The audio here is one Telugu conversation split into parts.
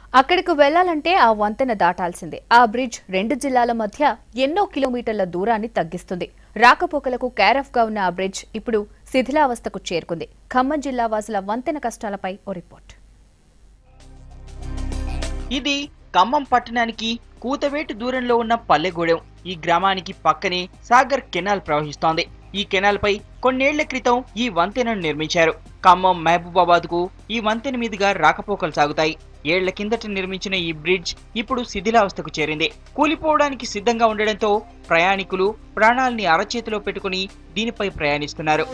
అక్కడికి వెళ్లాలంటే ఆ వంతెన దాటాల్సిందే ఆ బ్రిడ్జ్ రెండు జిల్లాల మధ్య ఎన్నో కిలోమీటర్ల దూరాన్ని తగ్గిస్తుంది రాకపోకలకు కేరఫ్ గా ఉన్న ఆ బ్రిడ్జ్ ఇప్పుడు శిథిలావస్థకు చేరుకుంది ఖమ్మం జిల్లా వాసుల వంతెన కష్టాలపై ఓ రిపోర్ట్ ఇది ఖమ్మం పట్టణానికి కూతవేటు దూరంలో ఉన్న పల్లెగూడెం ఈ గ్రామానికి పక్కనే సాగర్ కెనాల్ ప్రవహిస్తోంది ఈ కెనాల్ పై కొన్నేళ్ల క్రితం ఈ వంతెనను నిర్మించారు ఖమ్మం మహబూబాబాద్ కు ఈ వంతెన మీదుగా రాకపోకలు సాగుతాయి ఏళ్ల కిందట నిర్మించిన ఈ బ్రిడ్జ్ ఇప్పుడు శిథిలావస్థకు చేరింది కూలిపోవడానికి సిద్ధంగా ఉండడంతో ప్రయాణికులు ప్రాణాల్ని అరచేతిలో పెట్టుకుని దీనిపై ప్రయాణిస్తున్నారు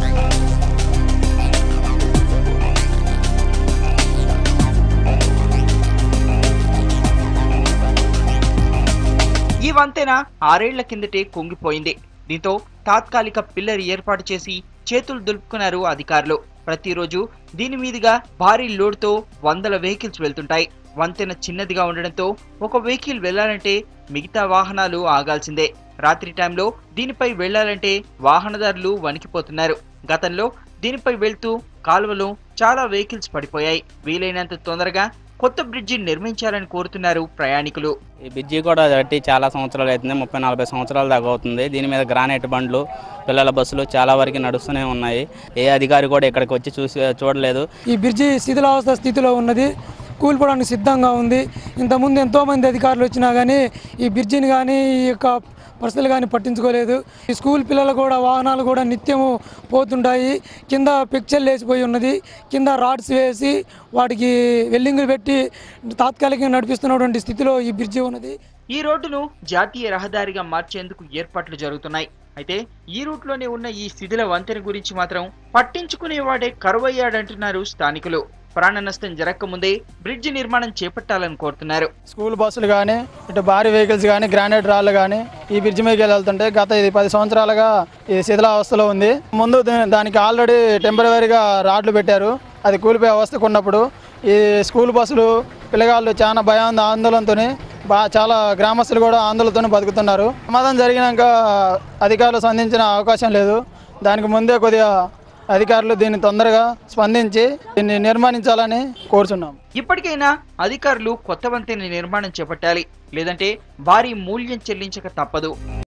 ఈ వంతెన ఆరేళ్ల కిందటే కుంగిపోయింది దీంతో తాత్కాలిక పిల్లర్ ఏర్పాటు చేసి చేతులు దులుపుకున్నారు అధికారులు ప్రతిరోజు దీని మీదుగా భారీ లోడ్తో వందల వెహికల్స్ వెళ్తుంటాయి వంతెన చిన్నదిగా ఉండడంతో ఒక వెహికల్ వెళ్లాలంటే మిగతా వాహనాలు ఆగాల్సిందే రాత్రి టైంలో దీనిపై వెళ్లాలంటే వాహనదారులు వణికిపోతున్నారు గతంలో దీనిపై వెళ్తూ కాలువలో చాలా వెహికల్స్ పడిపోయాయి వీలైనంత తొందరగా కొత్త బ్రిడ్జి నిర్మించాలని కోరుతున్నారు ప్రయాణికులు ఈ బ్రిడ్జి కూడా కట్టి చాలా సంవత్సరాలు అవుతుంది ముప్పై నలభై సంవత్సరాల దాకా అవుతుంది దీని మీద గ్రానైట్ బండ్లు పిల్లల బస్సులు చాలా వరకు నడుస్తూనే ఉన్నాయి ఏ అధికారి కూడా ఇక్కడికి వచ్చి చూసి చూడలేదు ఈ బ్రిడ్జి శిథిలావస్థ స్థితిలో ఉన్నది కూలిపోవడానికి సిద్ధంగా ఉంది ఇంతకుముందు ఎంతోమంది అధికారులు వచ్చినా కానీ ఈ బ్రిడ్జిని కానీ ఈ యొక్క పరిస్థితులు కానీ పట్టించుకోలేదు ఈ స్కూల్ పిల్లలు కూడా వాహనాలు కూడా నిత్యము పోతుంటాయి కింద పిక్చర్లు వేసిపోయి ఉన్నది కింద రాడ్స్ వేసి వాటికి వెల్లింగులు పెట్టి తాత్కాలికంగా నడిపిస్తున్నటువంటి స్థితిలో ఈ బ్రిడ్జి ఉన్నది ఈ రోడ్డును జాతీయ రహదారిగా మార్చేందుకు ఏర్పాట్లు జరుగుతున్నాయి అయితే ఈ రూట్లోనే ఉన్న ఈ శిథిల వంతెన గురించి మాత్రం పట్టించుకునేవాడే కరువయ్యాడంటున్నారు స్థానికులు ప్రాణ నష్టం జరగకముందే బ్రిడ్జి నిర్మాణం చేపట్టాలని కోరుతున్నారు స్కూల్ బస్సులు కానీ ఇటు భారీ వెహికల్స్ కానీ గ్రానైట్ రాళ్ళు కానీ ఈ బ్రిడ్జ్ మీదకి వెళ్తుంటే గత ఇది పది సంవత్సరాలుగా ఈ శిథిలావస్థలో ఉంది ముందు దా- దానికి ఆల్రెడీ టెంపరీగా రాడ్లు పెట్టారు అది కూలిపోయే అవస్థకు ఉన్నప్పుడు ఈ స్కూల్ బస్సులు పిల్లగాళ్ళు చాలా భయాంద ఆందోళనతో బా చాలా గ్రామస్తులు కూడా ఆందోళనతో బతుకుతున్నారు ప్రమాదం జరిగినాక అధికారులు స్పందించిన అవకాశం లేదు దానికి ముందే కొద్దిగా అధికారులు దీన్ని తొందరగా స్పందించి దీన్ని నిర్మాణించాలని కోరుచున్నాం ఇప్పటికైనా అధికారులు కొత్త వంతెన నిర్మాణం చేపట్టాలి లేదంటే భారీ మూల్యం చెల్లించక తప్పదు